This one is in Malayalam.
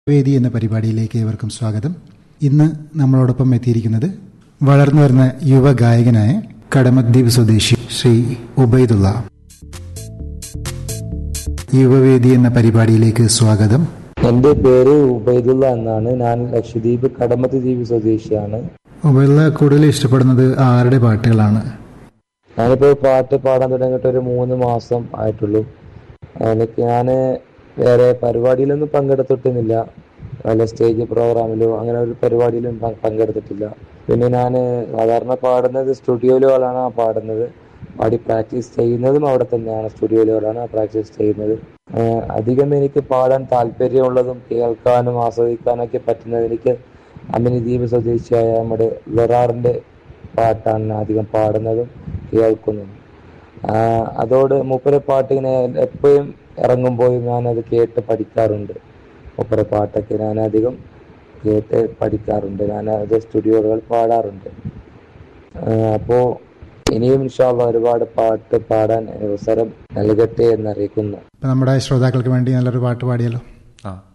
വേദി എന്ന പരിപാടിയിലേക്ക് ഏവർക്കും സ്വാഗതം ഇന്ന് നമ്മളോടൊപ്പം എത്തിയിരിക്കുന്നത് വളർന്നു വരുന്ന യുവ ഗായകനായ കടമദ്വീപ് സ്വദേശി ശ്രീ ഉബൈദുള്ള യുവവേദി എന്ന പരിപാടിയിലേക്ക് സ്വാഗതം എന്റെ പേര് ഉബൈദുള്ള എന്നാണ് ഞാൻ ലക്ഷദ്വീപ് കടമത്ത് ദ്വീപ് സ്വദേശിയാണ് ഉബൈദുള്ള കൂടുതൽ ഇഷ്ടപ്പെടുന്നത് ആരുടെ പാട്ടുകളാണ് ഞാനിപ്പോ പാട്ട് പാടാൻ തുടങ്ങിയിട്ട് ഒരു മൂന്ന് മാസം ആയിട്ടുള്ളൂ എനിക്ക് ഞാൻ വേറെ പരിപാടിയിലൊന്നും പങ്കെടുത്തിട്ടൊന്നുമില്ല വല്ല സ്റ്റേജ് പ്രോഗ്രാമിലോ അങ്ങനെ ഒരു പരിപാടിയിലും പ- പങ്കെടുത്തിട്ടില്ല പിന്നെ ഞാൻ സാധാരണ പാടുന്നത് സ്റ്റുഡിയോയിലാണ് പാടുന്നത് പാടി പ്രാക്ടീസ് ചെയ്യുന്നതും അവിടെ തന്നെയാണ് സ്റ്റുഡിയോയിലാണ് പ്രാക്ടീസ് ചെയ്യുന്നത് ഏഹ് അധികം എനിക്ക് പാടാൻ താല്പര്യമുള്ളതും കേൾക്കാനും ആസ്വദിക്കാനും ഒക്കെ പറ്റുന്നത് എനിക്ക് അമിനി ദ്വീപ് സ്വദേശിയായ നമ്മുടെ വെറാറിന്റെ പാട്ടാണ് ഞാൻ അധികം പാടുന്നതും കേൾക്കുന്നതും ആഹ് അതോട് മൂപ്പരെ പാട്ട് ഇങ്ങനെ എപ്പോഴും ഇറങ്ങുമ്പോഴും ഞാനത് കേട്ട് പഠിക്കാറുണ്ട് മൂപ്പരെ പാട്ടൊക്കെ ഞാൻ അധികം കേട്ട് പഠിക്കാറുണ്ട് ഞാൻ അത് സ്റ്റുഡിയോകൾ പാടാറുണ്ട് ആഹ് അപ്പോ ഇനിയും ഇൻഷാല്ല ഒരുപാട് പാട്ട് പാടാൻ അവസരം നൽകട്ടെ എന്നറിയിക്കുന്നു ഇപ്പം നമ്മുടെ ശ്രോതാക്കൾക്ക് വേണ്ടി നല്ലൊരു പാട്ട് പാടിയല്ലോ ആ